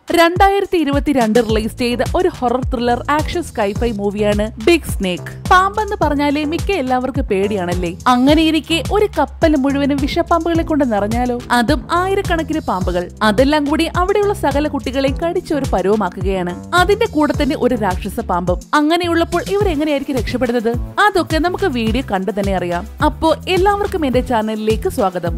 രണ്ടായിരത്തി ഇരുപത്തിരണ്ട് റിലീസ് ചെയ്ത ഒരു ഹൊറർ ത്രില്ലർ ആക്ഷൻ സ്കൈഫൈ മൂവിയാണ് ബിഗ് സ്നേക്ക് പാമ്പെന്ന് പറഞ്ഞാലേ മിക്ക എല്ലാവർക്കും പേടിയാണല്ലേ അങ്ങനെയിരിക്കെ ഒരു കപ്പൽ മുഴുവനും വിഷപ്പാമ്പുകളെ കൊണ്ട് നിറഞ്ഞാലോ അതും ആയിരക്കണക്കിന് പാമ്പുകൾ അതെല്ലാം കൂടി അവിടെയുള്ള സകല കുട്ടികളെയും കടിച്ച് ഒരു പരുവമാക്കുകയാണ് അതിന്റെ കൂടെ തന്നെ ഒരു രാക്ഷസ പാമ്പും അങ്ങനെയുള്ളപ്പോൾ ഇവർ എങ്ങനെയായിരിക്കും രക്ഷപ്പെടുന്നത് അതൊക്കെ നമുക്ക് വീഡിയോ കണ്ടു തന്നെ അറിയാം അപ്പോ എല്ലാവർക്കും എന്റെ ചാനലിലേക്ക് സ്വാഗതം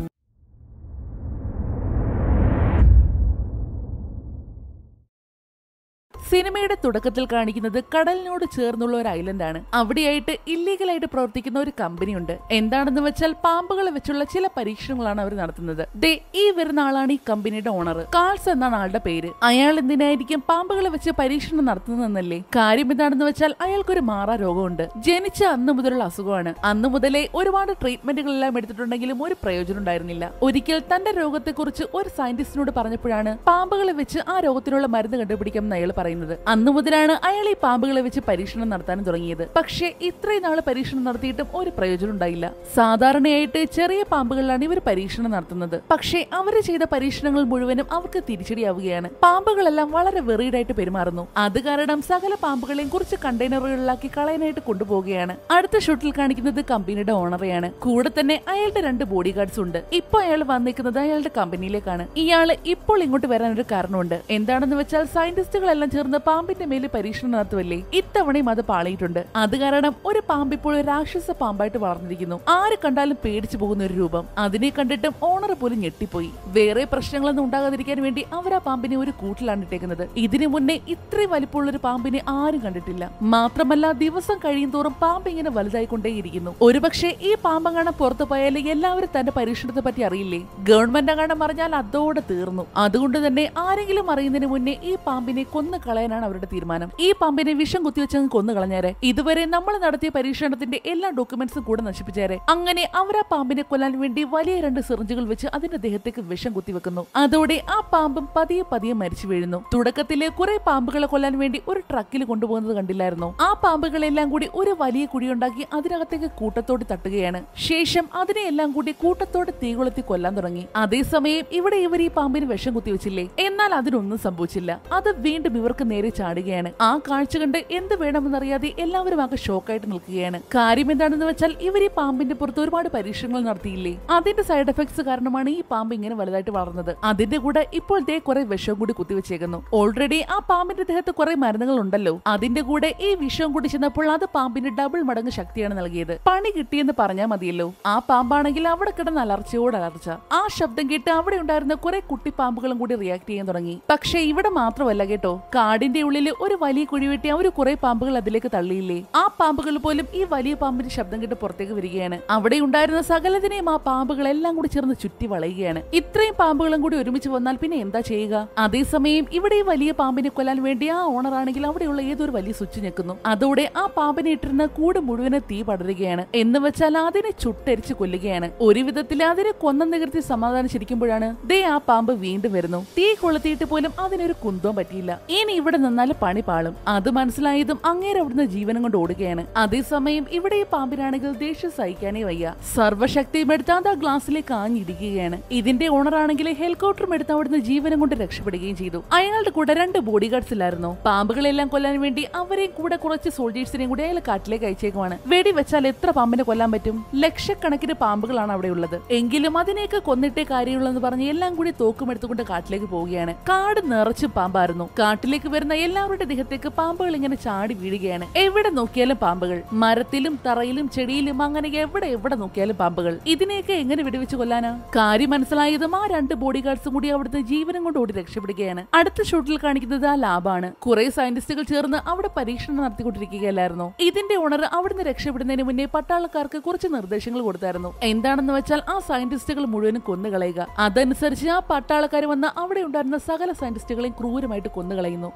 സിനിമയുടെ തുടക്കത്തിൽ കാണിക്കുന്നത് കടലിനോട് ചേർന്നുള്ള ഒരു ഐലൻഡാണ് അവിടെയായിട്ട് ഇല്ലീഗലായിട്ട് പ്രവർത്തിക്കുന്ന ഒരു കമ്പനിയുണ്ട് എന്താണെന്ന് വെച്ചാൽ പാമ്പുകളെ വെച്ചുള്ള ചില പരീക്ഷണങ്ങളാണ് അവർ നടത്തുന്നത് ദേ ഈ വരുന്ന ആളാണ് ഈ കമ്പനിയുടെ ഓണർ കാൾസ് എന്നാണ് ആളുടെ പേര് അയാൾ എന്തിനായിരിക്കും പാമ്പുകളെ വെച്ച് പരീക്ഷണം നടത്തുന്നതെന്നല്ലേ കാര്യം എന്താണെന്ന് വെച്ചാൽ അയാൾക്കൊരു മാറാ രോഗമുണ്ട് ജനിച്ച അന്ന് മുതലുള്ള അസുഖമാണ് അന്ന് മുതലേ ഒരുപാട് ട്രീറ്റ്മെന്റുകളെല്ലാം എടുത്തിട്ടുണ്ടെങ്കിലും ഒരു പ്രയോജനം ഉണ്ടായിരുന്നില്ല ഒരിക്കൽ തന്റെ രോഗത്തെക്കുറിച്ച് ഒരു സയന്റിസ്റ്റിനോട് പറഞ്ഞപ്പോഴാണ് പാമ്പുകളെ വെച്ച് ആ രോഗത്തിനുള്ള മരുന്ന് കണ്ടുപിടിക്കാമെന്ന് അയാൾ പറയുന്നത് അന്നു മുതലാണ് അയാൾ ഈ പാമ്പുകളെ വെച്ച് പരീക്ഷണം നടത്താൻ തുടങ്ങിയത് പക്ഷേ ഇത്രയും നാള് പരീക്ഷണം നടത്തിയിട്ടും ഒരു പ്രയോജനം ഉണ്ടായില്ല സാധാരണയായിട്ട് ചെറിയ പാമ്പുകളിലാണ് ഇവർ പരീക്ഷണം നടത്തുന്നത് പക്ഷേ അവർ ചെയ്ത പരീക്ഷണങ്ങൾ മുഴുവനും അവർക്ക് തിരിച്ചടിയാവുകയാണ് പാമ്പുകളെല്ലാം വളരെ വെറിയിടായിട്ട് പെരുമാറുന്നു അത് കാരണം സകല പാമ്പുകളെയും കുറച്ച് കണ്ടെയ്നറുകളിലാക്കി കളയാനായിട്ട് കൊണ്ടുപോവുകയാണ് അടുത്ത ഷൂട്ടിൽ കാണിക്കുന്നത് കമ്പനിയുടെ ഓണറെയാണ് കൂടെ തന്നെ അയാളുടെ രണ്ട് ബോഡി ഗാർഡ്സ് ഉണ്ട് ഇപ്പൊ അയാൾ വന്നിരിക്കുന്നത് അയാളുടെ കമ്പനിയിലേക്കാണ് ഇയാള് ഇപ്പോൾ ഇങ്ങോട്ട് വരാൻ ഒരു കാരണമുണ്ട് എന്താണെന്ന് വെച്ചാൽ സയന്റിസ്റ്റുകളെല്ലാം ചേർന്ന് പാമ്പിന്റെ മേലെ പരീക്ഷണം നടത്തുമല്ലേ ഇത്തവണയും അത് പാളിയിട്ടുണ്ട് അത് കാരണം ഒരു പാമ്പ് ഇപ്പോൾ ഒരു രാക്ഷസ പാമ്പായിട്ട് വളർന്നിരിക്കുന്നു ആര് കണ്ടാലും പേടിച്ചു പോകുന്ന ഒരു രൂപം അതിനെ കണ്ടിട്ടും ഓണർ പോലും ഞെട്ടിപ്പോയി വേറെ പ്രശ്നങ്ങളൊന്നും ഉണ്ടാകാതിരിക്കാൻ വേണ്ടി അവർ ആ പാമ്പിനെ ഒരു കൂട്ടിലാണ് ഇട്ടേക്കുന്നത് ഇതിനു മുന്നേ ഇത്രയും വലിപ്പമുള്ള ഒരു പാമ്പിനെ ആരും കണ്ടിട്ടില്ല മാത്രമല്ല ദിവസം കഴിയും തോറും പാമ്പ് ഇങ്ങനെ വലുതായിക്കൊണ്ടേയിരിക്കുന്നു ഒരുപക്ഷെ ഈ പാമ്പങ്ങാണം പുറത്തു പോയാൽ എല്ലാവരും തന്റെ പരീക്ഷണത്തെ പറ്റി അറിയില്ലേ ഗവൺമെന്റ് അങ്ങാണം പറഞ്ഞാൽ അതോടെ തീർന്നു അതുകൊണ്ട് തന്നെ ആരെങ്കിലും അറിയുന്നതിന് മുന്നേ ഈ പാമ്പിനെ കൊന്നു കളയാനാണ് അവരുടെ തീരുമാനം ഈ പാമ്പിനെ വിഷം കുത്തിവെച്ചങ്ങ് കൊന്നു കളഞ്ഞേരെ ഇതുവരെ നമ്മൾ നടത്തിയ പരീക്ഷണത്തിന്റെ എല്ലാ ഡോക്യുമെന്റ്സും കൂടെ നശിപ്പിച്ചേരെ അങ്ങനെ അവർ ആ പാമ്പിനെ കൊല്ലാൻ വേണ്ടി വലിയ രണ്ട് സിറിഞ്ചുകൾ വെച്ച് അതിന്റെ ദേഹത്തേക്ക് വിഷം കുത്തിവെക്കുന്നു അതോടെ ആ പാമ്പും പതിയെ പതിയെ മരിച്ചു വീഴുന്നു തുടക്കത്തില് കുറെ പാമ്പുകളെ കൊല്ലാൻ വേണ്ടി ഒരു ട്രക്കിൽ കൊണ്ടുപോകുന്നത് കണ്ടില്ലായിരുന്നോ ആ പാമ്പുകളെല്ലാം കൂടി ഒരു വലിയ കുഴിയുണ്ടാക്കി അതിനകത്തേക്ക് കൂട്ടത്തോട് തട്ടുകയാണ് ശേഷം അതിനെയെല്ലാം കൂടി കൂട്ടത്തോടെ തീ കൊളുത്തി കൊല്ലാൻ തുടങ്ങി അതേസമയം ഇവിടെ ഇവർ ഈ പാമ്പിന് വിഷം കുത്തിവെച്ചില്ലേ എന്നാൽ അതിനൊന്നും സംഭവിച്ചില്ല അത് വീണ്ടും ഇവർക്ക് നേരെ ചാടുകയാണ് ആ കാഴ്ച കണ്ട് എന്ത് വേണമെന്നറിയാതെ എല്ലാവരും ആകെ ഷോക്കായിട്ട് നിൽക്കുകയാണ് കാര്യം എന്താണെന്ന് വെച്ചാൽ ഇവർ ഈ പാമ്പിന്റെ പുറത്ത് ഒരുപാട് പരീക്ഷണങ്ങൾ നടത്തിയില്ലേ അതിന്റെ സൈഡ് എഫക്ട്സ് കാരണമാണ് ഈ പാമ്പ് ഇങ്ങനെ വലുതായിട്ട് വളർന്നത് അതിന്റെ കൂടെ ഇപ്പോൾ ദേ കുറെ വിഷം കൂടി കുത്തിവെച്ചേക്കുന്നു ഓൾറെഡി ആ പാമ്പിന്റെ ദേഹത്ത് കുറെ മരുന്നുകൾ ഉണ്ടല്ലോ അതിന്റെ കൂടെ ഈ വിഷം കൂടി ചെന്നപ്പോൾ അത് പാമ്പിന് ഡബിൾ മടങ്ങ് ശക്തിയാണ് നൽകിയത് പണി കിട്ടിയെന്ന് പറഞ്ഞാൽ മതിയല്ലോ ആ പാമ്പാണെങ്കിൽ അവിടെ കിടന്ന് അലർച്ചയോട് അലർച്ച ആ ശബ്ദം കേട്ട് അവിടെ ഉണ്ടായിരുന്ന കുറെ കുട്ടി പാമ്പുകളും കൂടി റിയാക്ട് ചെയ്യാൻ തുടങ്ങി പക്ഷേ ഇവിടെ മാത്രമല്ല കേട്ടോ കാടിന്റെ ഉള്ളിൽ ഒരു വലിയ കുഴി വെട്ടി അവർ കുറെ പാമ്പുകൾ അതിലേക്ക് തള്ളിയില്ലേ ആ പാമ്പുകൾ പോലും ഈ വലിയ പാമ്പിന്റെ ശബ്ദം കേട്ട് പുറത്തേക്ക് വരികയാണ് അവിടെ ഉണ്ടായിരുന്ന സകലതിനെയും ആ പാമ്പുകളെല്ലാം കൂടി ചേർന്ന് ചുറ്റി വളയുകയാണ് ഇത്രയും പാമ്പുകളും കൂടി ഒരുമിച്ച് വന്നാൽ പിന്നെ എന്താ ചെയ്യുക അതേസമയം ഇവിടെ ഈ വലിയ പാമ്പിനെ കൊല്ലാൻ വേണ്ടി ആ ഓണർ ആണെങ്കിൽ അവിടെയുള്ള ഏതൊരു വലിയ സ്വിച്ച് ഞെക്കുന്നു അതോടെ ആ പാമ്പിനെ ഇട്ടിരുന്ന കൂട് മുഴുവനെ തീ പടരുകയാണ് എന്ന് വെച്ചാൽ അതിനെ ചുട്ടരിച്ച് കൊല്ലുകയാണ് ഒരു വിധത്തിൽ അതിനെ കൊന്ന നികർത്തി സമാധാനിച്ചിരിക്കുമ്പോഴാണ് ദേ ആ പാമ്പ് വീണ്ടും വരുന്നു തീ കൊളുത്തിയിട്ട് പോലും അതിനൊരു കുന്തവും പറ്റിയില്ല ഇനി ഇവിടെ നിന്നാൽ പണി പാളും അത് മനസ്സിലായതും അങ്ങേരെ അവിടുന്ന് ജീവനം കൊണ്ട് ഓടുകയാണ് അതേസമയം ഇവിടെ ഈ പാമ്പിനാണെങ്കിൽ ദേഷ്യം സഹിക്കാനേ വയ്യ സർവ്വശക്തിയും എടുത്ത് അത് ആ ഗ്ലാസ്സിലേക്ക് ആഞ്ഞിരിക്കുകയാണ് ഇതിന്റെ ഓണർ ആണെങ്കിൽ ഹെലികോപ്റ്ററും എടുത്ത് അവിടുന്ന് ജീവനം കൊണ്ട് രക്ഷപ്പെടുകയും ചെയ്തു അയാളുടെ കൂടെ രണ്ട് ബോഡി ഗാർഡ്സ് ഇല്ലായിരുന്നു പാമ്പുകളെല്ലാം കൊല്ലാൻ വേണ്ടി അവരെയും കൂടെ കുറച്ച് സോൾജേഴ്സിനെയും കൂടി അയാൾ കാട്ടിലേക്ക് അയച്ചേക്കുവാണ് വെടി വെച്ചാൽ എത്ര പാമ്പിനെ കൊല്ലാൻ പറ്റും ലക്ഷക്കണക്കിന് പാമ്പുകളാണ് അവിടെ ഉള്ളത് എങ്കിലും അതിനെയൊക്കെ കൊന്നിട്ടേ കാര്യമുള്ളെന്ന് പറഞ്ഞ് എല്ലാം കൂടി തോക്കും എടുത്തുകൊണ്ട് കാട്ടിലേക്ക് പോവുകയാണ് കാട് നിറച്ച് പാമ്പായിരുന്നു കാട്ടിലേക്ക് വരുന്ന എല്ലാവരുടെ ദേഹത്തേക്ക് പാമ്പുകൾ ഇങ്ങനെ ചാടി വീഴുകയാണ് എവിടെ നോക്കിയാലും പാമ്പുകൾ മരത്തിലും തറയിലും ചെടിയിലും അങ്ങനെ എവിടെ എവിടെ നോക്കിയാലും പാമ്പുകൾ ഇതിനെയൊക്കെ എങ്ങനെ വെടിവെച്ച് കൊല്ലാനാ കാര്യം മനസ്സിലായതും ആ രണ്ട് ബോഡി ഗാർഡ്സും കൂടി അവിടുത്തെ ജീവനം കൊണ്ട് ഓടി രക്ഷപ്പെടുകയാണ് അടുത്ത ഷൂട്ടിൽ കാണിക്കുന്നത് ആ ലാബാണ് കുറെ സയന്റിസ്റ്റുകൾ ചേർന്ന് അവിടെ പരീക്ഷണം നടത്തിക്കൊണ്ടിരിക്കുകയല്ലായിരുന്നു ഇതിന്റെ ഓണർ അവിടുന്ന് രക്ഷപ്പെടുന്നതിന് മുന്നേ പട്ടാളക്കാർക്ക് കുറച്ച് നിർദ്ദേശങ്ങൾ കൊടുത്തായിരുന്നു എന്താണെന്ന് വെച്ചാൽ ആ സയന്റിസ്റ്റുകൾ മുഴുവനും കൊന്നുകളയുക അതനുസരിച്ച് ആ പട്ടാളക്കാർ വന്ന് അവിടെ ഉണ്ടായിരുന്ന സകല സയന്റിസ്റ്റുകളെയും ക്രൂരമായിട്ട് കൊന്നുകളയുന്നു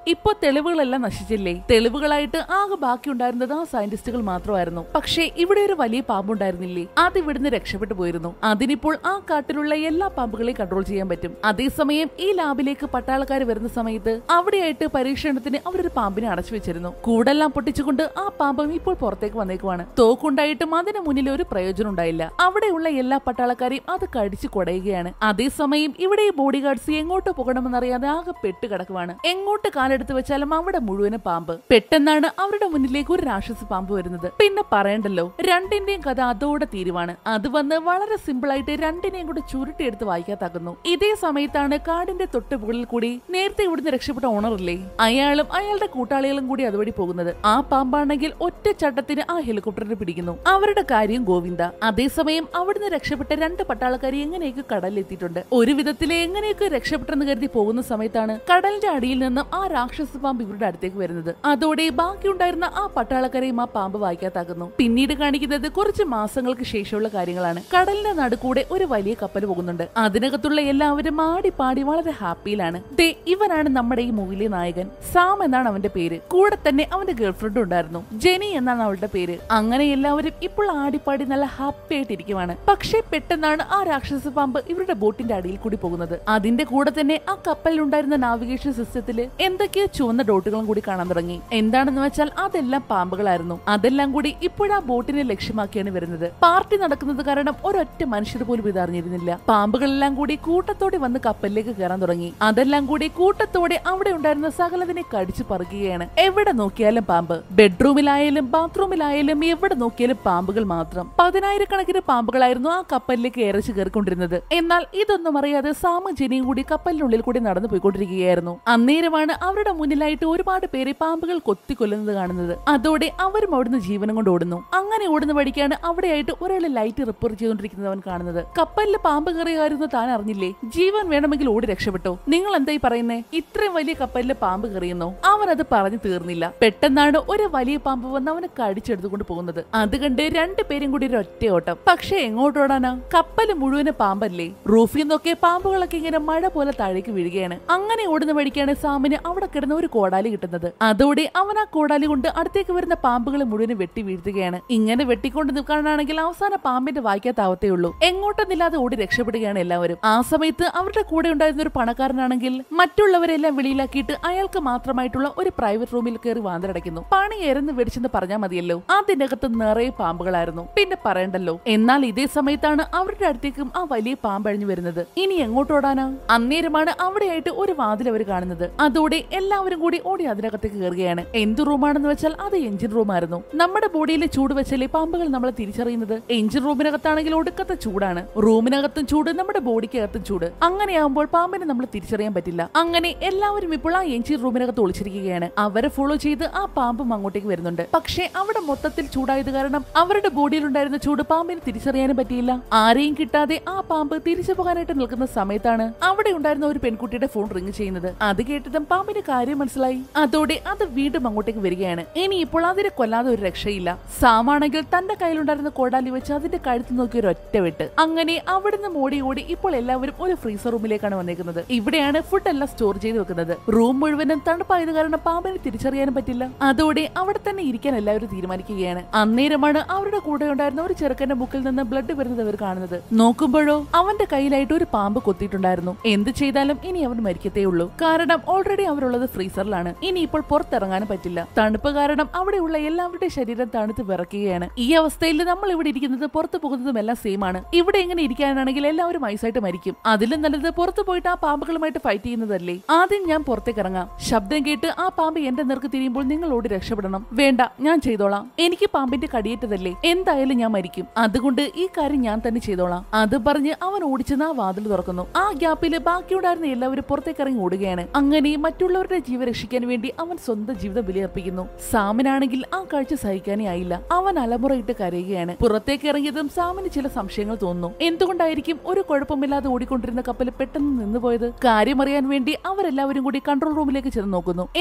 ഇപ്പൊ തെളിവുകളെല്ലാം നശിച്ചില്ലേ തെളിവുകളായിട്ട് ആകെ ബാക്കിയുണ്ടായിരുന്നത് ആ സയന്റിസ്റ്റുകൾ മാത്രമായിരുന്നു പക്ഷേ ഇവിടെ ഒരു വലിയ പാമ്പുണ്ടായിരുന്നില്ലേ അത് ഇവിടുന്ന് രക്ഷപ്പെട്ടു പോയിരുന്നു അതിനിപ്പോൾ ആ കാട്ടിലുള്ള എല്ലാ പാമ്പുകളെയും കൺട്രോൾ ചെയ്യാൻ പറ്റും അതേസമയം ഈ ലാബിലേക്ക് പട്ടാളക്കാർ വരുന്ന സമയത്ത് അവിടെയായിട്ട് പരീക്ഷണത്തിന് അവരൊരു പാമ്പിനെ അടച്ചു വെച്ചിരുന്നു കൂടെല്ലാം പൊട്ടിച്ചുകൊണ്ട് ആ പാമ്പം ഇപ്പോൾ പുറത്തേക്ക് വന്നേക്കുവാണ് തോക്കുണ്ടായിട്ടും അതിന് മുന്നിൽ ഒരു പ്രയോജനം ഉണ്ടായില്ല അവിടെയുള്ള എല്ലാ പട്ടാളക്കാരെയും അത് കടിച്ചു കുടയുകയാണ് അതേസമയം ഇവിടെ ഈ ബോഡി ഗാർഡ്സ് എങ്ങോട്ട് പോകണമെന്നറിയാതെ ആകെ പെട്ട് കിടക്കുവാണ് എങ്ങോട്ട് കാലെടുത്ത് വെച്ചാലും അവിടെ മുഴുവനും പാമ്പ് പെട്ടെന്നാണ് അവരുടെ മുന്നിലേക്ക് ഒരു രാക്ഷസ പാമ്പ് വരുന്നത് പിന്നെ പറയണ്ടല്ലോ രണ്ടിന്റെയും കഥ അതോടെ തീരുവാണ് അത് വന്ന് വളരെ സിമ്പിൾ ആയിട്ട് രണ്ടിനെയും കൂടെ ചുരുട്ടിയെടുത്ത് വായിക്കാത്താക്കുന്നു ഇതേ സമയത്താണ് കാടിന്റെ തൊട്ട് മുകളിൽ കൂടി നേരത്തെ ഇവിടുന്ന് രക്ഷപ്പെട്ട ഓണറില്ലേ അയാളും അയാളുടെ കൂട്ടാളികളും കൂടി അതുവഴി പോകുന്നത് ആ പാമ്പാണെങ്കിൽ ഒറ്റ ചട്ടത്തിന് ആ ഹെലികോപ്റ്ററിനെ പിടിക്കുന്നു അവരുടെ കാര്യം ഗോവിന്ദ അതേസമയം അവിടുന്ന് രക്ഷപ്പെട്ട രണ്ട് പട്ടാളക്കാർ എങ്ങനെയൊക്കെ കടലിലെത്തിയിട്ടുണ്ട് ഒരു വിധത്തിലെ എങ്ങനെയൊക്കെ രക്ഷപ്പെട്ടെന്ന് കരുതി പോകുന്ന സമയത്താണ് കടലിന്റെ അടിയിൽ നിന്നും ആ രാക്ഷസ പാമ്പ് ഇവരുടെ അടുത്തേക്ക് വരുന്നത് അതോടെ ബാക്കിയുണ്ടായിരുന്ന ആ പട്ടാളക്കാരെയും ആ പാമ്പ് വായിക്കാത്താക്കുന്നു പിന്നീട് കാണിക്കുന്നത് കുറച്ച് മാസങ്ങൾക്ക് ശേഷമുള്ള കാര്യങ്ങളാണ് കടലിന്റെ നടുക്കൂടെ ഒരു വലിയ കപ്പൽ പോകുന്നുണ്ട് അതിനകത്തുള്ള എല്ലാവരും ആടി പാടി വളരെ ഹാപ്പിയിലാണ് ദേ ഇവനാണ് നമ്മുടെ ഈ മൂവിലെ നായകൻ സാം എന്നാണ് അവന്റെ പേര് കൂടെ തന്നെ അവന്റെ ഗേൾഫ്രണ്ട് ഉണ്ടായിരുന്നു ജെനി എന്നാണ് അവളുടെ പേര് അങ്ങനെ എല്ലാവരും ഇപ്പോൾ ആടിപ്പാടി നല്ല ഹാപ്പി ആയിട്ടിരിക്കുവാണ് പക്ഷേ പെട്ടെന്നാണ് ആ രാക്ഷസ പാമ്പ് ഇവരുടെ ബോട്ടിന്റെ അടിയിൽ കൂടി പോകുന്നത് അതിന്റെ കൂടെ തന്നെ ആ കപ്പലിലുണ്ടായിരുന്ന നാവിഗേഷൻ സിസ്റ്റത്തില് എന്തൊക്കെയോ ചുവന്ന ഡോട്ടുകളും കൂടി കാണാൻ തുടങ്ങി എന്താണെന്ന് വെച്ചാൽ അതെല്ലാം പാമ്പുകളായിരുന്നു അതെല്ലാം കൂടി ഇപ്പോഴാ ബോട്ടിനെ ലക്ഷ്യമാക്കിയാണ് വരുന്നത് പാർട്ടി നടക്കുന്നത് കാരണം ഒരൊറ്റ മനുഷ്യർ പോലും ഇത് അറിഞ്ഞിരുന്നില്ല പാമ്പുകളെല്ലാം കൂടി കൂട്ടത്തോടെ വന്ന് കപ്പലിലേക്ക് കയറാൻ തുടങ്ങി അതെല്ലാം കൂടി കൂട്ടത്തോടെ അവിടെ ഉണ്ടായിരുന്ന സകലതിനെ കടിച്ചു പറിക്കുകയാണ് എവിടെ നോക്കിയാലും പാമ്പ് ബെഡ്റൂമിലായാലും ബാത്റൂമിലായാലും എവിടെ നോക്കിയാലും പാമ്പുകൾ മാത്രം പതിനായിരക്കണക്കിന് പാമ്പുകളായിരുന്നു ആ കപ്പലിലേക്ക് ഏറച്ച് കയറിക്കൊണ്ടിരുന്നത് എന്നാൽ ഇതൊന്നും അറിയാതെ സാമും ജനിയും കൂടി കപ്പലിനുള്ളിൽ കൂടി നടന്നു പോയിക്കൊണ്ടിരിക്കുകയായിരുന്നു അന്നേരമാണ് അവരുടെ മുന്നിലായിട്ട് ഒരുപാട് പേരെ പാമ്പുകൾ കൊത്തിക്കൊല്ലുന്നത് കാണുന്നത് അതോടെ അവരും അവിടുന്ന് ജീവനം കൊണ്ട് ഓടുന്നു അങ്ങനെ ഓടുന്ന വഴിക്കാണ് അവിടെയായിട്ട് ഒരാൾ ലൈറ്റ് റിപ്പയർ ചെയ്തുകൊണ്ടിരിക്കുന്നത് അവൻ കാണുന്നത് കപ്പലിൽ പാമ്പ് കയറിയായിരുന്നു താൻ അറിഞ്ഞില്ലേ ജീവൻ വേണമെങ്കിൽ ഓടി രക്ഷപ്പെട്ടോ നിങ്ങൾ എന്തായി പറയുന്നേ ഇത്രയും വലിയ കപ്പലിൽ പാമ്പ് കയറിയെന്നോ അവൻ അത് പറഞ്ഞു തീർന്നില്ല പെട്ടെന്നാണ് ഒരു വലിയ പാമ്പ് വന്ന് അവനെ കടിച്ചെടുത്തുകൊണ്ട് പോകുന്നത് അത് കണ്ട് രണ്ടുപേരും കൂടി ഒരു ഒറ്റ ഓട്ടം പക്ഷെ എങ്ങോട്ടോടാനാ കപ്പല് മുഴുവന് പാമ്പല്ലേ റൂഫിൽ നിന്നൊക്കെ പാമ്പുകളൊക്കെ ഇങ്ങനെ മഴ പോലെ താഴേക്ക് വീഴുകയാണ് അങ്ങനെ ഓടുന്ന വഴിക്കാണ് സാമിന് അവിടെ കിടന്ന ഒരു കോടാലി കിട്ടുന്നത് അതോടെ അവൻ ആ കോടാലി കൊണ്ട് അടുത്തേക്ക് വരുന്ന പാമ്പുകളെ മുഴുവൻ വെട്ടി വീഴ്ത്തുകയാണ് ഇങ്ങനെ വെട്ടിക്കൊണ്ട് നിൽക്കാനാണെങ്കിൽ അവസാന പാമ്പിന്റെ വായിക്കാത്താവത്തേ ഉള്ളൂ എങ്ങോട്ടെന്നില്ലാതെ ഓടി രക്ഷപ്പെടുകയാണ് എല്ലാവരും ആ സമയത്ത് അവരുടെ കൂടെ ഉണ്ടായിരുന്ന ഒരു പണക്കാരനാണെങ്കിൽ മറ്റുള്ളവരെല്ലാം വെളിയിലാക്കിയിട്ട് അയാൾക്ക് മാത്രമായിട്ടുള്ള ഒരു പ്രൈവറ്റ് റൂമിൽ കയറി വാതിലടയ്ക്കുന്നു പണി എരന്ന് വെടിച്ചെന്ന് പറഞ്ഞാൽ മതിയല്ലോ അതിനകത്ത് നിറയെ പാമ്പുകളായിരുന്നു പിന്നെ പറയണ്ടല്ലോ എന്നാൽ ഇതേ സമയത്താണ് അവരുടെ അടുത്തേക്കും ആ വലിയ പാമ്പ് അഴിഞ്ഞു വരുന്നത് ഇനി എങ്ങോട്ടോടാനാ അന്നേരമാണ് അവിടെയായിട്ട് ഒരു വാതിൽ അവർ കാണുന്നത് അതോടെ എല്ലാവരും കൂടി ഓടി അതിനകത്തേക്ക് കയറുകയാണ് എന്ത് റൂമാണെന്ന് വെച്ചാൽ അത് എഞ്ചിൻ റൂമായിരുന്നു നമ്മുടെ ബോഡിയിലെ ചൂട് വെച്ചല്ലേ പാമ്പുകൾ നമ്മളെ തിരിച്ചറിയുന്നത് എഞ്ചിൻ റൂമിനകത്താണെങ്കിൽ ഒടുക്കത്തെ ചൂടാണ് റൂമിനകത്തും ചൂട് നമ്മുടെ ബോഡിക്കകത്തും ചൂട് അങ്ങനെയാകുമ്പോൾ പാമ്പിനെ നമ്മൾ തിരിച്ചറിയാൻ പറ്റില്ല അങ്ങനെ എല്ലാവരും ഇപ്പോൾ ആ എഞ്ചിൻ റൂമിനകത്ത് ഒളിച്ചിരിക്കുകയാണ് അവരെ ഫോളോ ചെയ്ത് ആ പാമ്പും അങ്ങോട്ടേക്ക് വരുന്നുണ്ട് പക്ഷേ അവിടെ മൊത്തത്തിൽ ചൂടായത് കാരണം അവരുടെ ബോഡിയിലുണ്ടായിരുന്ന ചൂട് പാമ്പിനെ തിരിച്ചറിയാനും പറ്റിയില്ല ആരെയും കിട്ടാതെ ആ പാമ്പ് തിരിച്ചു പോകാനായിട്ട് നിൽക്കുന്ന സമയത്താണ് അവിടെ ഉണ്ടായിരുന്ന ഒരു പെൺകുട്ടിയുടെ ഫോൺ റിങ് ചെയ്യുന്നത് അത് കേട്ടതും പാമ്പിന് കാര്യം മനസ്സിലായി അതോടെ അത് വീണ്ടും അങ്ങോട്ടേക്ക് വരികയാണ് ഇനി ഇപ്പോൾ അതിനെ കൊല്ലാതെ ഒരു രക്ഷയില്ല സാമാണെങ്കിൽ തന്റെ കയ്യിലുണ്ടായിരുന്ന കോടാലി വെച്ച് അതിന്റെ കഴുത്ത് നോക്കി ഒരു ഒറ്റ വെട്ട് അങ്ങനെ അവിടുന്ന് ഓടി ഓടി ഇപ്പോൾ എല്ലാവരും ഒരു ഫ്രീസർ റൂമിലേക്കാണ് വന്നേക്കുന്നത് ഇവിടെയാണ് ഫുഡ് എല്ലാം സ്റ്റോർ ചെയ്ത് വെക്കുന്നത് റൂം മുഴുവനും തണുപ്പായത് കാരണം പാമ്പിനെ തിരിച്ചറിയാനും പറ്റില്ല അതോടെ അവിടെ തന്നെ ഇരിക്കാൻ എല്ലാവരും തീരുമാനിക്കുകയാണ് അന്നേരമാണ് അവരുടെ കൂടെ ഉണ്ടായിരുന്ന ഒരു ചെറുക്കന്റെ ബുക്കിൽ നിന്ന് ബ്ലഡ് വരുന്നത് അവർ കാണുന്നത് നോക്കുമ്പോഴോ അവന്റെ കയ്യിലായിട്ട് ഒരു പാമ്പ് കൊത്തിയിട്ടുണ്ടായിരുന്നു എന്ത് ചെയ്താലും ഇനി അവൻ മരിക്കത്തേ ഉള്ളൂ കാരണം ഓൾറെഡി അവരുള്ളത് ഫ്രീസറിലാണ് ഇനി ഇപ്പോൾ പുറത്തിറങ്ങാനും പറ്റില്ല തണുപ്പ് കാരണം അവിടെയുള്ള എല്ലാവരുടെയും ശരീരം തണുത്ത് വിറക്കുകയാണ് ഈ അവസ്ഥയിൽ നമ്മൾ ഇവിടെ ഇരിക്കുന്നത് പുറത്തു പോകുന്നതും എല്ലാം സെയിം ആണ് ഇവിടെ എങ്ങനെ ഇരിക്കാനാണെങ്കിൽ എല്ലാവരും ഐസായിട്ട് മരിക്കും അതിലും നല്ലത് പുറത്തു പോയിട്ട് ആ പാമ്പുകളുമായിട്ട് ഫൈറ്റ് ചെയ്യുന്നതല്ലേ ആദ്യം ഞാൻ പുറത്തേക്ക് ഇറങ്ങാം ശബ്ദം കേട്ട് ആ പാമ്പ് എന്റെ നേർക്ക് തിരിയുമ്പോൾ നിങ്ങൾ ഓടി രക്ഷപ്പെടണം വേണ്ട ഞാൻ ചെയ്തോളാം എനിക്ക് പാമ്പിന്റെ കടിയേറ്റതല്ലേ എന്തായാലും ഞാൻ മരിക്കും അതുകൊണ്ട് ഈ കാര്യം ഞാൻ തന്നെ ചെയ്തോളാം അത് പറഞ്ഞ് അവൻ ഓടിച്ചെന്ന് ആ വാതിൽ തുറക്കുന്നു ആ ഗ്യാപ്പിൽ ബാക്കിയുണ്ടായിരുന്ന എല്ലാവരും പുറത്തേക്ക് ഇറങ്ങി ഓടുകയാണ് അങ്ങനെ മറ്റുള്ളവരുടെ ജീവൻ രക്ഷിക്കാൻ വേണ്ടി അവൻ സ്വന്തം ജീവിതം ബലിയർപ്പിക്കുന്നു സാമിനാണെങ്കിൽ ആ കാഴ്ച സഹിക്കാനേ ആയില്ല അവൻ അലമുറയിട്ട് കരയുകയാണ് പുറത്തേക്ക് ഇറങ്ങിയതും സാമിന് ചില സംശയങ്ങൾ തോന്നുന്നു എന്തുകൊണ്ടായിരിക്കും ഒരു കുഴപ്പമില്ലാതെ ഓടിക്കൊണ്ടിരുന്ന കപ്പൽ പെട്ടെന്ന് നിന്നുപോയത് കാര്യമറിയാൻ വേണ്ടി അവരെല്ലാവരും കൂടി കൺട്രോൾ റൂമിലേക്ക് ചെന്ന് നോക്കുന്നു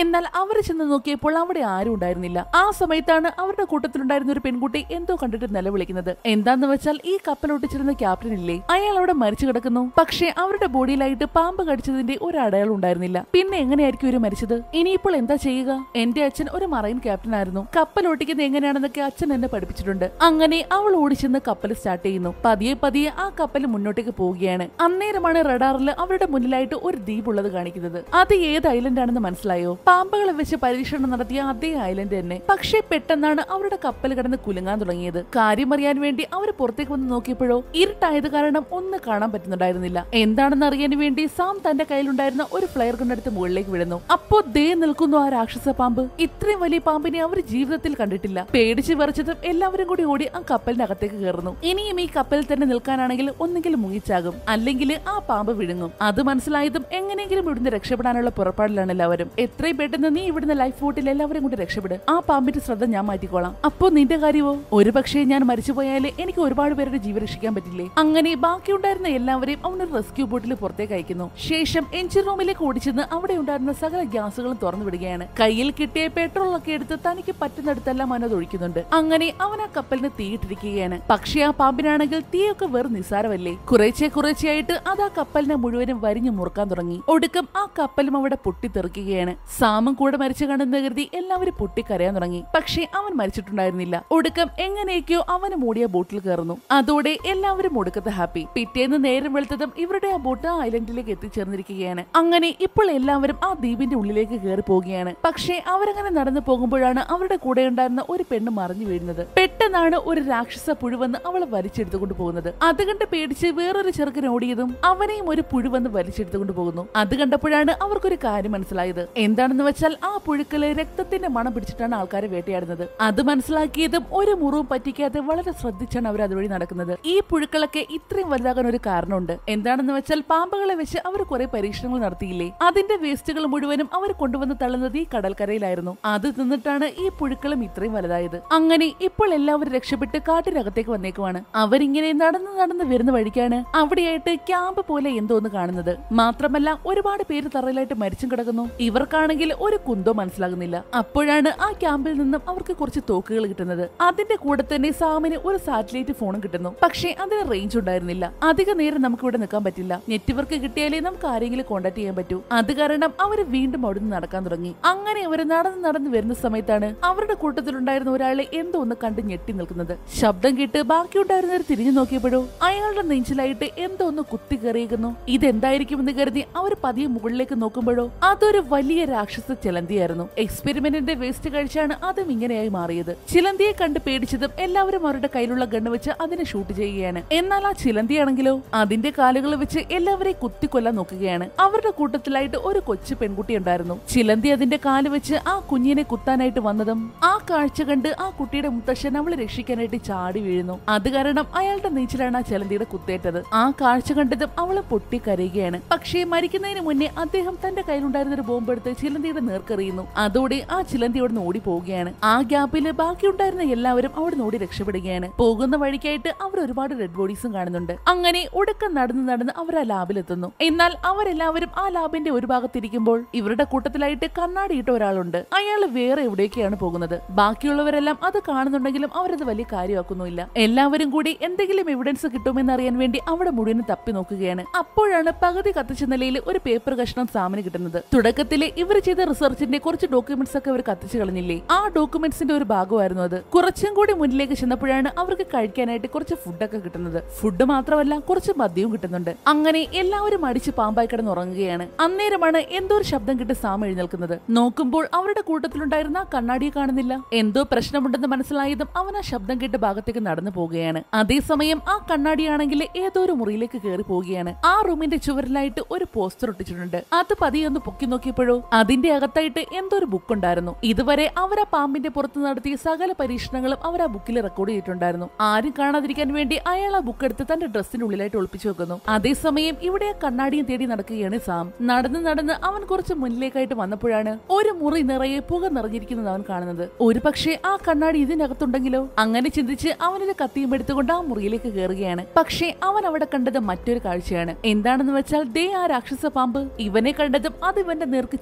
എന്നാൽ അവർ ചെന്ന് നോക്കിയപ്പോൾ അവിടെ ആരും ഉണ്ടായിരുന്നില്ല ആ സമയത്താണ് അവരുടെ കൂട്ടത്തിലുണ്ടായിരുന്ന ഒരു പെൺകുട്ടി എന്തോ കണ്ടിട്ട് നിലവിളിക്കുന്നത് എന്താന്ന് വെച്ചാൽ ഈ കപ്പലൊട്ടിച്ചിരുന്ന ക്യാപ്റ്റൻ ഇല്ലേ അയാൾ അവിടെ മരിച്ചു കിടക്കുന്നു പക്ഷേ അവരുടെ ബോഡിയിലായിട്ട് പാമ്പ് കടിച്ചതിന്റെ ഒരു അടയാളം ഉണ്ടായിരുന്നില്ല പിന്നെ എങ്ങനെയായിരിക്കും ഇവര് മരിച്ചത് ഇനിയിപ്പോൾ എന്താ ചെയ്യുക എന്റെ അച്ഛൻ ഒരു മറൈൻ ക്യാപ്റ്റൻ ആയിരുന്നു കപ്പൽ ഓട്ടിക്കുന്നത് എങ്ങനെയാണെന്നൊക്കെ അച്ഛൻ എന്നെ പഠിപ്പിച്ചിട്ടുണ്ട് അങ്ങനെ അവൾ ഓടിച്ചെന്ന് കപ്പൽ സ്റ്റാർട്ട് ചെയ്യുന്നു പതിയെ പതിയെ ആ കപ്പൽ മുന്നോട്ടേക്ക് പോവുകയാണ് അന്നേരമാണ് റഡാറിൽ അവരുടെ മുന്നിലായിട്ട് ഒരു ദ്വീപ് ഉള്ളത് കാണിക്കുന്നത് അത് ഏത് ഐലൻഡ് ആണെന്ന് മനസ്സിലായോ പാമ്പുകളെ വെച്ച് പരീക്ഷണം നടത്തിയ അതേ ഐലൻഡ് തന്നെ പക്ഷേ പെട്ടെന്നാണ് അവരുടെ കപ്പൽ കിടന്ന് കുലുങ്ങാൻ തുടങ്ങിയത് കാര്യം അറിയാൻ വേണ്ടി അവർ പുറത്തേക്ക് വന്ന് നോക്കിയപ്പോഴോ ഇരുട്ടായത് കാരണം ഒന്ന് കാണാൻ പറ്റുന്നുണ്ടായിരുന്നില്ല എന്താണെന്ന് അറിയാൻ വേണ്ടി സാം തന്റെ കയ്യിലുണ്ടായിരുന്ന ഒരു ഫ്ലയർ കൊണ്ടെടുത്ത് മുകളിലേക്ക് വിടുന്നു അപ്പോ ദേ നിൽക്കുന്നു ആ രാക്ഷസ പാമ്പ് ഇത്രയും വലിയ പാമ്പിനെ അവർ ജീവിതത്തിൽ കണ്ടിട്ടില്ല പേടിച്ച് വിറച്ചതും എല്ലാവരും കൂടി ഓടി ആ കപ്പലിന്റെ അകത്തേക്ക് കയറുന്നു ഇനിയും ഈ കപ്പലിൽ തന്നെ നിൽക്കാനാണെങ്കിൽ ഒന്നെങ്കിൽ മുങ്ങിച്ചാകും അല്ലെങ്കിൽ ആ പാമ്പ് വിഴുങ്ങും അത് മനസ്സിലായതും എങ്ങനെയെങ്കിലും ഇവിടുന്ന് രക്ഷപ്പെടാനുള്ള പുറപ്പാടിലാണ് എല്ലാവരും എത്രയും പെട്ടെന്ന് നീ ഇവിടുന്ന് ലൈഫ് ബോട്ടിൽ എല്ലാവരും കൂടി രക്ഷപ്പെട് ആ പാമ്പിന്റെ ശ്രദ്ധ ഞാൻ മാറ്റിക്കോളാം അപ്പോ നിന്റെ കാര്യമോ ഒരു പക്ഷേ ഞാൻ മരിച്ചു പോയാലേ എനിക്ക് ഒരുപാട് പേരുടെ ജീവൻ രക്ഷിക്കാൻ പറ്റില്ലേ അങ്ങനെ ബാക്കിയുണ്ടായിരുന്ന എല്ലാവരെയും അവൻ ഒരു റെസ്ക്യൂ ബോട്ടിൽ പുറത്തേക്ക് അയക്കുന്നു ശേഷം എഞ്ചിൻ റൂമിലേക്ക് ഓടിച്ചെന്ന് അവിടെ ഉണ്ടായിരുന്ന സകല ഗ്യാസുകളും തുറന്നു വിടുകയാണ് കയ്യിൽ കിട്ടിയ പെട്രോൾ ഒക്കെ എടുത്ത് തനിക്ക് പറ്റുന്നിടത്തെല്ലാം അവൻ അത് ഒഴിക്കുന്നുണ്ട് അങ്ങനെ അവൻ ആ കപ്പലിന് തീയിട്ടിരിക്കുകയാണ് പക്ഷേ ആ പാമ്പിനാണെങ്കിൽ തീയൊക്കെ വെറും നിസ്സാരമല്ലേ കുറേശ്ശെ കുറേശ്ശെയായിട്ട് അത് ആ കപ്പലിനെ മുഴുവനും വരിഞ്ഞു മുറുക്കാൻ തുടങ്ങി ഒടുക്കം ആ കപ്പലും അവിടെ പൊട്ടിത്തെറിക്കുകയാണ് സാമും കൂടെ മരിച്ചു കാണുന്ന കരുതി എല്ലാവരും പൊട്ടിക്കരയാൻ തുടങ്ങി പക്ഷേ അവൻ മരിച്ചിട്ടുണ്ടായിരുന്നില്ല ഒടുക്കം എങ്ങനെയൊക്കെയോ അവന് മൂടിയ ബോട്ടിൽ കയറുന്നു അതോടെ എല്ലാവരും ഒടുക്കത്തെ ഹാപ്പി പിറ്റേന്ന് നേരം വെളുത്തതും ഇവരുടെ ആ ബോട്ട് ആ ഐലൻഡിലേക്ക് എത്തിച്ചേർന്നിരിക്കുകയാണ് അങ്ങനെ ഇപ്പോൾ എല്ലാവരും ആ ദ്വീപിന്റെ ഉള്ളിലേക്ക് കയറി പോവുകയാണ് പക്ഷേ അവരങ്ങനെ നടന്നു പോകുമ്പോഴാണ് അവരുടെ കൂടെ ഉണ്ടായിരുന്ന ഒരു പെണ്ണ് മറിഞ്ഞു വീഴുന്നത് പെട്ടെന്നാണ് ഒരു രാക്ഷസ പുഴുവന്ന് അവളെ വലിച്ചെടുത്തുകൊണ്ട് പോകുന്നത് അത് കണ്ട് പേടിച്ച് വേറൊരു ചെറുക്കൻ ഓടിയതും അവനെയും ഒരു പുഴുവന്ന് വലിച്ചെടുത്തുകൊണ്ട് പോകുന്നു അത് കണ്ടപ്പോഴാണ് അവർക്കൊരു കാര്യം മനസ്സിലായത് എന്താണെന്ന് വെച്ചാൽ ആ പുഴുക്കള് രക്തത്തിന്റെ മണം പിടിച്ചിട്ടാണ് ആൾക്കാരെ വേട്ടയാടുന്നത് അത് മനസ്സിലാക്കിയതും ഒരു മുറിവും പറ്റിക്കാതെ വളരെ ശ്രദ്ധിച്ചാണ് അവർ അതുവഴി നടക്കുന്നത് ഈ പുഴുക്കളൊക്കെ ഇത്രയും വലുതാകാൻ ഒരു കാരണമുണ്ട് എന്താണെന്ന് വെച്ചാൽ പാമ്പുകളെ വെച്ച് അവർ കുറെ പരീക്ഷണങ്ങൾ നടത്തിയില്ലേ അതിന്റെ വേസ്റ്റുകൾ മുഴുവനും അവർ കൊണ്ടുവന്ന് തള്ളുന്നത് ഈ കടൽക്കരയിലായിരുന്നു അത് തിന്നിട്ടാണ് ഈ പുഴുക്കളും ഇത്രയും വലുതായത് അങ്ങനെ ഇപ്പോൾ എല്ലാവരും രക്ഷപ്പെട്ട് കാട്ടിനകത്തേക്ക് വന്നേക്കുവാണ് അവരിങ്ങനെ നടന്ന് നടന്ന് വരുന്ന വഴിക്കാണ് അവിടെയായിട്ട് ക്യാമ്പ് പോലെ എന്തോ ഒന്ന് കാണുന്നത് മാത്രമല്ല ഒരുപാട് പേര് തറയിലായിട്ട് മരിച്ചും കിടക്കുന്നു ഇവർക്കാണെങ്കിൽ ഒരു കുന്തോ മനസ്സിലാകുന്നില്ല അപ്പോഴാണ് ആ ക്യാമ്പിൽ നിന്നും അവർക്ക് കുറച്ച് തോക്കുകൾ കിട്ടുന്നത് അതിന്റെ കൂടെ തന്നെ സാമിന് ഒരു സാറ്റലൈറ്റ് ഫോണും കിട്ടുന്നു പക്ഷേ അതിന് റേഞ്ച് ഉണ്ടായിരുന്നില്ല അധിക നേരം നമുക്ക് ഇവിടെ നിൽക്കാൻ പറ്റില്ല നെറ്റ്വർക്ക് കിട്ടിയാലേ നമുക്ക് ആരെങ്കിലും കോൺടാക്ട് ചെയ്യാൻ പറ്റൂ അത് കാരണം അവർ വീണ്ടും അവിടുന്ന് നടക്കാൻ തുടങ്ങി അങ്ങനെ അവർ നടന്ന് നടന്ന് വരുന്ന സമയത്താണ് അവരുടെ കൂട്ടത്തിലുണ്ടായിരുന്ന ഒരാളെ എന്തോ ഒന്ന് കണ്ട് ഞെട്ടി നിൽക്കുന്നത് ശബ്ദം കേട്ട് ബാക്കിയുണ്ടായിരുന്നവർ തിരിഞ്ഞു നോക്കിയപ്പോഴോ അയാളുടെ നെഞ്ചിലായിട്ട് എന്തോ ഒന്ന് കുത്തി കയറിയിരിക്കുന്നു ഇതെന്തായിരിക്കുമെന്ന് കരുതി അവർ പതിയെ മുകളിലേക്ക് നോക്കുമ്പോഴോ അതൊരു വലിയ രാക്ഷസ ചിലന്തിയായിരുന്നു എക്സ്പെരിമെന്റിന്റെ വേസ്റ്റ് കഴിച്ചാണ് അതും ഇങ്ങനെയായി മാറിയത് ചിലന്തിയെ കണ്ട് പേടിച്ചതും എല്ലാവരും അവരുടെ കയ്യിലുള്ള ഗണ്ണ് വെച്ച് അതിനെ ഷൂട്ട് ചെയ്യുകയാണ് എന്നാൽ ആ ചിലന്തിയാണെങ്കിലോ അതിന്റെ കാലുകൾ വെച്ച് എല്ലാവരെയും കുത്തിക്കൊല്ലാൻ നോക്കുകയാണ് അവരുടെ കൂട്ടത്തിലായിട്ട് ഒരു കൊച്ചു പെൺകുട്ടി ഉണ്ടായിരുന്നു ചിലന്തി അതിന്റെ കാല് വെച്ച് ആ കുഞ്ഞിനെ കുത്താനായിട്ട് വന്നതും ആ കാഴ്ച കണ്ട് ആ കുട്ടിയുടെ മുത്തശ്ശൻ അവളെ രക്ഷിക്കാനായിട്ട് ചാടി വീഴുന്നു അത് കാരണം അയാളുടെ നെഞ്ചിലാണ് ആ ചിലന്തിയുടെ കുത്തേറ്റത് ആ കാഴ്ച കണ്ടതും അവള് പൊട്ടിക്കരയുകയാണ് പക്ഷേ മരിക്കുന്നതിന് മുന്നേ അദ്ദേഹം തന്റെ കയ്യിലുണ്ടായിരുന്ന ഒരു ബോംബ് എടുത്ത് ചിലന്തിയുടെ നേർക്കെറിയുന്നു അതോടെ ആ ചിലന്തി അവിടെ ഓടി പോവുകയാണ് ആ ഗ്യാപ്പില് ബാക്കിയുണ്ടായിരുന്ന എല്ലാവരും അവിടെ ഓടി രക്ഷപ്പെടുകയാണ് പോകുന്ന വഴിക്കായിട്ട് അവർ ഒരുപാട് ഡെഡ് ബോഡീസും കാണുന്നുണ്ട് അങ്ങനെ ഉടക്കം നടന്ന് നടന്ന് അവർ ആ ലാബിലെത്തുന്നു എന്നാൽ അവരെല്ലാവരും ആ ലാബിന്റെ ഒരു ഭാഗത്തിരിക്കുമ്പോൾ ഇവരുടെ കൂട്ടത്തിലായിട്ട് കണ്ണാടിയിട്ട ഒരാളുണ്ട് അയാൾ വേറെ എവിടേക്കാണ് പോകുന്നത് ബാക്കിയുള്ളവരെല്ലാം അത് കാണുന്നുണ്ടെങ്കിലും അവരത് വലിയ കാര്യമാക്കുന്നില്ല എല്ലാവരും കൂടി എന്തെങ്കിലും എവിഡൻസ് കിട്ടുമെന്ന് അറിയാൻ വേണ്ടി അവിടെ മുഴുവൻ തപ്പി നോക്കുകയാണ് അപ്പോഴാണ് പകുതി കത്തിച്ച നിലയിൽ ഒരു പേപ്പർ കഷ്ണം സാമിന് കിട്ടുന്നത് തുടക്കത്തില് ഇവർ ചെയ്ത റിസർച്ചിന്റെ കുറച്ച് ഡോക്യുമെന്റ്സ് ഒക്കെ അവർ കത്തിച്ചു കളഞ്ഞില്ലേ ആ ഡോക്യുമെന്റ്സിന്റെ ഒരു ഭാഗമായിരുന്നു അത് കുറച്ചും കൂടി മുന്നിലേക്ക് ചെന്നപ്പോഴാണ് അവർക്ക് കഴിക്കാനായിട്ട് കുറച്ച് ഫുഡൊക്കെ കിട്ടുന്നത് ഫുഡ് മാത്രമല്ല കുറച്ച് മദ്യവും കിട്ടുന്നുണ്ട് അങ്ങനെ എല്ലാവരും അടിച്ച് പാമ്പായി കിടന്ന് ഉറങ്ങുകയാണ് അന്നേരമാണ് എന്തോ ഒരു ശബ്ദം കിട്ടി സാം എഴുന്നേൽക്കുന്നത് നോക്കുമ്പോൾ അവരുടെ കൂട്ടത്തിലുണ്ടായിരുന്ന ആ കണ്ണാടിയെ കാണുന്നില്ല എന്തോ പ്രശ്നമുണ്ടെന്ന് മനസ്സിലായതും അവൻ ആ ശബ്ദം കേട്ട ഭാഗത്തേക്ക് നടന്നു പോവുകയാണ് അതേസമയം ആ കണ്ണാടിയാണെങ്കിൽ ഏതോ ഒരു മുറിയിലേക്ക് കയറി പോവുകയാണ് ആ റൂമിന്റെ ചുവരിലായിട്ട് ഒരു പോസ്റ്റർ ഒട്ടിച്ചിട്ടുണ്ട് അത് പതിയെ ഒന്ന് പൊക്കി നോക്കിയപ്പോഴോ അതിന്റെ അകത്തായിട്ട് എന്തോ ഒരു ബുക്ക് ഉണ്ടായിരുന്നു ഇതുവരെ അവർ ആ പാമ്പിന്റെ പുറത്ത് നടത്തിയ സകല പരീക്ഷണങ്ങളും അവർ ആ ബുക്കിൽ റെക്കോർഡ് ചെയ്തിട്ടുണ്ടായിരുന്നു ആരും കാണാതിരിക്കാൻ വേണ്ടി അയാൾ ആ ബുക്ക് എടുത്ത് തന്റെ ഡ്രസ്സിന്റെ ഉള്ളിലായിട്ട് ഒളിപ്പിച്ചു വെക്കുന്നു അതേസമയം ഇവിടെ ആ കണ്ണാടിയും തേടി നടക്കുകയാണ് സാം നടന്ന് നടന്ന് അവൻ കുറച്ച് മുന്നിലേക്കായിട്ട് വന്നപ്പോഴാണ് ഒരു മുറി നിറയെ പുക നിറഞ്ഞിരിക്കുന്നത് അവൻ കാണുന്നത് ഒരു പക്ഷേ ആ കണ്ണാടി ഇതിനകത്തുണ്ടെങ്കിലോ അങ്ങനെ ചിന്തിച്ച് അവനൊരു കത്തിയും എടുത്തുകൊണ്ട് ആ മുറിയിലേക്ക് കയറുകയാണ് പക്ഷേ അവൻ അവിടെ കണ്ടത് മറ്റൊരു കാഴ്ചയാണ് എന്താണെന്ന് വെച്ചാൽ ദേ ആ രാക്ഷസ പാമ്പ് ഇവനെ കണ്ടതും അത് ഇവന്റെ നേർക്ക് ചീറി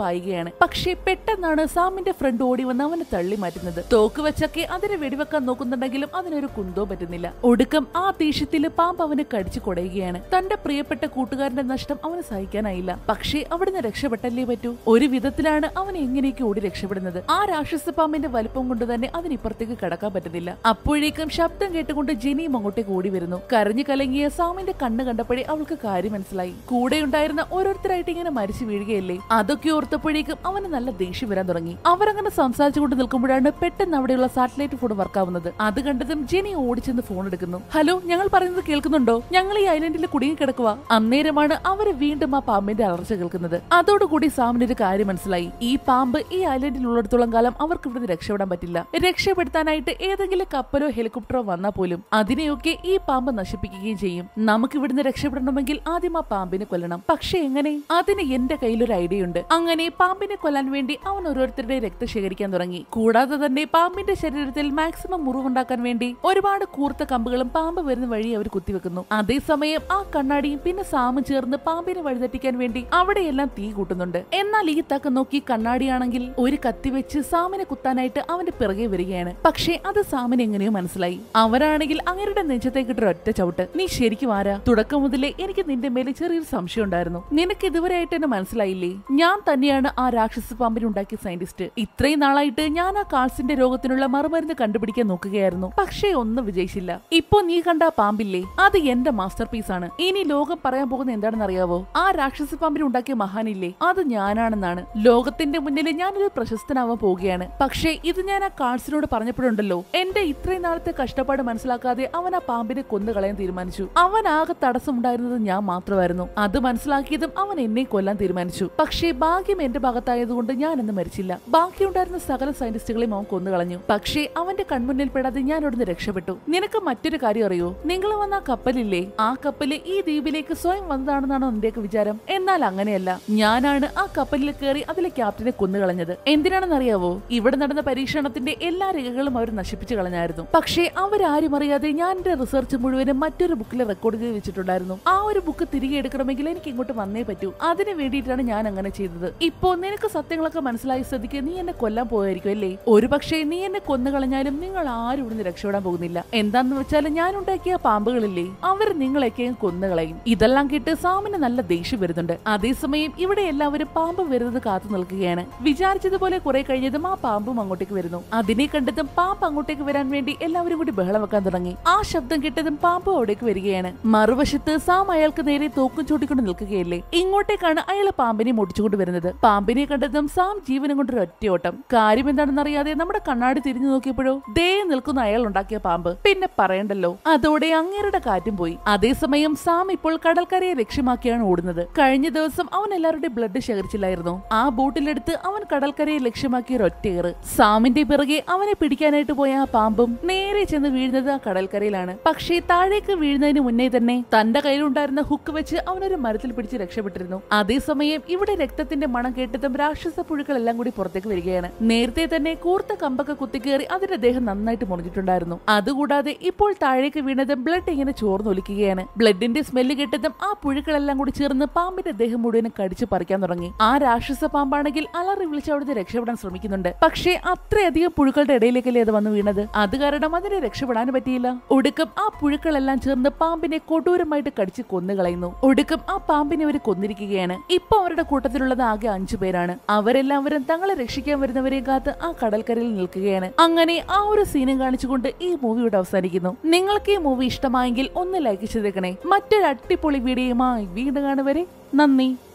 പായുകയാണ് പക്ഷേ പെട്ടെന്നാണ് സാമിന്റെ ഫ്രണ്ട് ഓടി വന്ന് അവനെ തള്ളി മാറ്റുന്നത് തോക്ക് വെച്ചൊക്കെ അതിനെ വെടിവെക്കാൻ നോക്കുന്നുണ്ടെങ്കിലും അതിനൊരു കുന്തോ പറ്റുന്നില്ല ഒടുക്കം ആ ദേഷ്യത്തില് പാമ്പ് അവന് കടിച്ചു കൊടയുകയാണ് തന്റെ പ്രിയപ്പെട്ട കൂട്ടുകാരന്റെ നഷ്ടം അവന് സഹിക്കാനായില്ല പക്ഷേ അവിടുന്ന് രക്ഷപ്പെട്ടല്ലേ പറ്റൂ ഒരു വിധത്തിലാണ് അവൻ എങ്ങനെയൊക്കെ ഓടി രക്ഷപ്പെടുന്നത് ആ രാക്ഷസ പാമ്പിന്റെ വലുപ്പം കൊണ്ട് തന്നെ അതിനിപ്പുറത്തേക്ക് കടക്കാൻ പറ്റുന്നില്ല അപ്പോഴേക്കും ശബ്ദം കേട്ടുകൊണ്ട് ജെനിയും അങ്ങോട്ടേക്ക് ഓടി വരുന്നു കരഞ്ഞു കലങ്ങിയ സാമിന്റെ കണ്ണ് കണ്ടപ്പോഴേ അവൾക്ക് കാര്യം മനസ്സിലായി കൂടെ ഉണ്ടായിരുന്ന ഓരോരുത്തരായിട്ട് ഇങ്ങനെ മരിച്ചു വീഴുകയല്ലേ അതൊക്കെ ഓർത്തപ്പോഴേക്കും അവന് നല്ല ദേഷ്യം വരാൻ തുടങ്ങി അവരങ്ങനെ സംസാരിച്ചുകൊണ്ട് നിൽക്കുമ്പോഴാണ് പെട്ടെന്ന് അവിടെയുള്ള സാറ്റലൈറ്റ് ഫോൺ വർക്കാവുന്നത് അത് കണ്ടതും ജെനി ഓടിച്ചെന്ന് ഫോൺ എടുക്കുന്നു ഹലോ ഞങ്ങൾ പറയുന്നത് കേൾക്കുന്നുണ്ടോ ഞങ്ങൾ ഈ ഐലൻഡിൽ കുടുങ്ങി കിടക്കുക അന്നേരമാണ് അവര് വീണ്ടും ആ പാമ്പിന്റെ അലർച്ച കേൾക്കുന്നത് അതോടുകൂടി സാമിന് ഒരു കാര്യം മനസ്സിലായി ഈ പാമ്പ് ഈ ഐലൻഡിൽ ഉള്ളിടത്തോളം കാലം അവർക്ക് ഇവിടുന്ന് രക്ഷപ്പെടാൻ പറ്റില്ല രക്ഷപ്പെടുത്താനായിട്ട് ഏതെങ്കിലും കപ്പലോ ഹെലികോപ്റ്ററോ വന്നാൽ പോലും അതിനെയൊക്കെ ഈ പാമ്പ് നശിപ്പിക്കുകയും ചെയ്യും നമുക്ക് ഇവിടുന്ന് രക്ഷപ്പെടണമെങ്കിൽ ആദ്യം ആ പാമ്പിനെ കൊല്ലണം പക്ഷെ എങ്ങനെ അതിന് എന്റെ കയ്യിലൊരു ഐഡിയ ഉണ്ട് അങ്ങനെ പാമ്പിനെ കൊല്ലാൻ വേണ്ടി അവൻ ഓരോരുത്തരുടെ രക്തം ശേഖരിക്കാൻ തുടങ്ങി കൂടാതെ തന്നെ പാമ്പിന്റെ ശരീരത്തിൽ മാക്സിമം മുറിവുണ്ടാക്കാൻ വേണ്ടി ഒരുപാട് കൂർത്ത കമ്പുകളും പാമ്പ് വരുന്ന വഴി അവർ കുത്തിവെക്കുന്നു അതേസമയം ആ കണ്ണാടിയും പിന്നെ സാമും ചേർന്ന് പാമ്പിനെ വഴിതെറ്റിക്കാൻ വേണ്ടി അവിടെയെല്ലാം തീ കൂട്ടുന്നുണ്ട് എന്നാൽ ഈ തക്ക നോക്കി കണ്ണാടിയാണെങ്കിൽ ഒരു കത്തി വെച്ച് സാമിനെ കുത്താനായിട്ട് അവന്റെ പിറകെ വരികയാണ് പക്ഷേ അത് സാമിന് എങ്ങനെയോ മനസ്സിലായി അവരാണെങ്കിൽ അങ്ങരുടെ നെഞ്ചത്തേക്ക് ഇട്ടൊരു ഒറ്റ ചവിട്ട് നീ ശരിക്കും ആരാ തുടക്കം മുതലേ എനിക്ക് നിന്റെ മേലെ ചെറിയൊരു സംശയം ഉണ്ടായിരുന്നു നിനക്ക് ഇതുവരെയായിട്ട് എന്നെ മനസ്സിലായില്ലേ ഞാൻ തന്നെയാണ് ആ രാക്ഷസ പാമ്പിനെ ഉണ്ടാക്കിയ സയന്റിസ്റ്റ് ഇത്രയും നാളായിട്ട് ഞാൻ ആ കാൾസിന്റെ രോഗത്തിനുള്ള മറുമരുന്ന് കണ്ടുപിടിക്കാൻ നോക്കുകയായിരുന്നു പക്ഷേ ഒന്നും വിജയിച്ചില്ല ഇപ്പൊ നീ കണ്ട ആ പാമ്പില്ലേ അത് എന്റെ മാസ്റ്റർ പീസ് ആണ് ഇനി ലോകം പറയാൻ പോകുന്ന എന്താണെന്ന് അറിയാവോ ആ രാക്ഷസ പാമ്പിനെ ഉണ്ടാക്കിയ മഹാനില്ലേ അത് ഞാനാണെന്നാണ് ലോകത്തിന്റെ മുന്നിൽ ഞാനൊരു പ്രശസ്തനാവാൻ പോവുകയാണ് പക്ഷേ ഇത് ഞാൻ ആ കാൾസിനോട് പറഞ്ഞപ്പോഴുണ്ടല്ലോ എന്റെ ഇത്രയും നാളത്തെ കഷ്ടപ്പാട് മനസ്സിലാക്കാതെ അവൻ ആ പാമ്പിനെ കൊന്നു കളയാൻ തീരുമാനിച്ചു അവൻ ആകെ തടസ്സമുണ്ടായിരുന്നത് ഞാൻ മാത്രമായിരുന്നു അത് മനസ്സിലാക്കിയതും അവൻ എന്നെ കൊല്ലാൻ തീരുമാനിച്ചു പക്ഷേ ഭാഗ്യം എന്റെ ഭാഗത്തായതുകൊണ്ട് ഞാൻ ഇന്ന് മരിച്ചില്ല ബാക്കിയുണ്ടായിരുന്ന സകല സയന്റിസ്റ്റുകളെയും അവൻ കൊന്നു കളഞ്ഞു പക്ഷേ അവന്റെ കൺമുന്നിൽ പെടാതെ ഞാൻ അവിടുന്ന് രക്ഷപ്പെട്ടു നിനക്ക് മറ്റൊരു കാര്യം അറിയോ നിങ്ങൾ വന്ന ആ കപ്പലില്ലേ ആ കപ്പല് ഈ ദ്വീപിലേക്ക് സ്വയം വന്നതാണെന്നാണോ എന്റെയൊക്കെ വിചാരം എന്നാൽ അങ്ങനെയല്ല ഞാനാണ് ആ കപ്പലിൽ കയറി അതിലെ ക്യാപ്റ്റനെ കൊന്നുകളഞ്ഞത് എന്തിനാണെന്നറിയാവോ ഇവിടെ നടന്ന പരീക്ഷണത്തിന്റെ എല്ലാ രേഖകളും അവർ നശിപ്പിച്ചു കളഞ്ഞായിരുന്നു പക്ഷേ അവരാരും അറിയാതെ ഞാൻ എന്റെ റിസർച്ച് മുഴുവനും മറ്റൊരു ബുക്കിൽ റെക്കോർഡ് ചെയ്ത് വെച്ചിട്ടുണ്ടായിരുന്നു ആ ഒരു ബുക്ക് തിരികെ എടുക്കണമെങ്കിൽ എനിക്ക് ഇങ്ങോട്ട് വന്നേ പറ്റൂ അതിന് വേണ്ടിയിട്ടാണ് ഞാൻ അങ്ങനെ ചെയ്തത് ഇപ്പോ നിനക്ക് സത്യങ്ങളൊക്കെ മനസ്സിലായ സ്ഥിതിക്ക് നീ എന്നെ കൊല്ലാൻ പോയായിരിക്കും അല്ലേ ഒരു പക്ഷേ നീ എന്നെ കൊന്നു കളഞ്ഞാലും നിങ്ങൾ ആരും ഇവിടുന്ന് രക്ഷപ്പെടാൻ പോകുന്നില്ല എന്താന്ന് വെച്ചാൽ ഞാൻ ഉണ്ടാക്കിയ പാമ്പുകളില്ലേ അവർ നിങ്ങളെയൊക്കെ കൊന്നുകളയും ഇതെല്ലാം കേട്ട് സാമിന് നല്ല ദേഷ്യം വരുന്നുണ്ട് അതേസമയം ഇവിടെ എല്ലാവരും പാമ്പ് വരുന്നത് കാത്തു നിൽക്കുകയാണ് വിചാരിച്ചതുപോലെ കുറെ കഴിഞ്ഞതും ആ പാമ്പും അങ്ങോട്ടേക്ക് വരുന്നു അതിനെ കണ്ടതും പാമ്പ് അങ്ങോട്ടേക്ക് വരാൻ വേണ്ടി എല്ലാവരും കൂടി ബഹളം വെക്കാൻ തുടങ്ങി ആ ശബ്ദം കേട്ടതും പാമ്പ് അവിടേക്ക് വരികയാണ് മറുവശത്ത് സാം അയാൾക്ക് നേരെ തോക്കും ചൂട്ടിക്കൊണ്ട് നിൽക്കുകയല്ലേ ഇങ്ങോട്ടേക്കാണ് അയാൾ പാമ്പിനെ മുടിച്ചുകൊണ്ട് വരുന്നത് പാമ്പിനെ കണ്ടതും സാം ജീവനും കൊണ്ടൊരു ഒറ്റയോട്ടം കാര്യം എന്താണെന്ന് അറിയാതെ നമ്മുടെ കണ്ണാടി തിരിഞ്ഞു നോക്കിയപ്പോഴോ ദേ നിൽക്കുന്ന അയാൾ ഉണ്ടാക്കിയ പാമ്പ് പിന്നെ പറയണ്ടല്ലോ അതോടെ അങ്ങേരുടെ കാറ്റും പോയി അതേസമയം സാം ഇപ്പോൾ കടൽക്കരയെ ലക്ഷ്യമാക്കിയാണ് ഓടുന്നത് കഴിഞ്ഞ ദിവസം അവൻ എല്ലാവരുടെയും ബ്ലഡ് ശേഖരിച്ചില്ലായിരുന്നു ആ ബോട്ടിലെടുത്ത് അവൻ കടൽക്കരയെ ലക്ഷ്യമാക്കിയ ഒറ്റയേറ് സാമിന്റെ പിറകെ അവനെ പിടിക്കാനായിട്ട് പോയ ആ പാമ്പും നേരെ ചെന്ന് വീഴുന്നത് ആ കടൽക്കരയിലാണ് പക്ഷേ താഴേക്ക് വീഴുന്നതിന് മുന്നേ തന്നെ തന്റെ കയ്യിലുണ്ടായിരുന്ന ഹുക്ക് വെച്ച് അവനൊരു മരത്തിൽ പിടിച്ച് രക്ഷപ്പെട്ടിരുന്നു അതേസമയം ഇവിടെ രക്തത്തിന്റെ മണം കേട്ടതും രാക്ഷസ പുഴുക്കളെല്ലാം കൂടി പുറത്തേക്ക് വരികയാണ് നേരത്തെ തന്നെ കൂർത്ത കമ്പൊക്കെ കുത്തിക്കേറി അതിന്റെ ദേഹം നന്നായിട്ട് മുറിഞ്ഞിട്ടുണ്ടായിരുന്നു അതുകൂടാതെ ഇപ്പോൾ താഴേക്ക് വീണതും ബ്ലഡ് ഇങ്ങനെ ചോർന്നൊലിക്കുകയാണ് ബ്ലഡിന്റെ സ്മെല്ല് കേട്ടതും ആ പുഴുക്കളെല്ലാം കൂടി ചേർന്ന് പാമ്പിന്റെ ദേഹം മുഴുവനും കടിച്ചു പറിക്കാൻ തുടങ്ങി ആ രാക്ഷസ പാമ്പാണെങ്കിൽ അലറി വിളിച്ച് അവിടുന്ന് രക്ഷപ്പെടാൻ ശ്രമിക്കുന്നുണ്ട് പക്ഷേ അത്രയധികം പുഴുക്കളുടെ ഇടയിലേക്കല്ലേ അത് വന്ന് വീണത് അത് കാരണം അതിനെ രക്ഷപ്പെടാൻ പറ്റിയില്ല ഒടുക്കം ആ പുഴുക്കളെല്ലാം ചേർന്ന് പാമ്പിനെ കൊടൂരമായിട്ട് കടിച്ച് കൊന്നുകളയുന്നു ഒടുക്കം ആ പാമ്പിനെ അവർ കൊന്നിരിക്കുകയാണ് ഇപ്പൊ അവരുടെ കൂട്ടത്തിലുള്ളത് ആകെ അഞ്ചു പേരാണ് അവരെല്ലാവരും തങ്ങളെ രക്ഷിക്കാൻ വരുന്നവരെ കാത്ത് ആ കടൽക്കരയിൽ നിൽക്കുകയാണ് അങ്ങനെ ആ ഒരു സീനും കാണിച്ചുകൊണ്ട് ഈ മൂവി ഇവിടെ അവസാനിക്കുന്നു നിങ്ങൾക്ക് ഈ മൂവി ഇഷ്ടമായെങ്കിൽ ഒന്ന് ലൈക്ക് ചെയ്തേക്കണേ മറ്റൊരു അടിപൊളി വീഡിയോയുമായി വീണ്ടും കാണുവരെ നന്ദി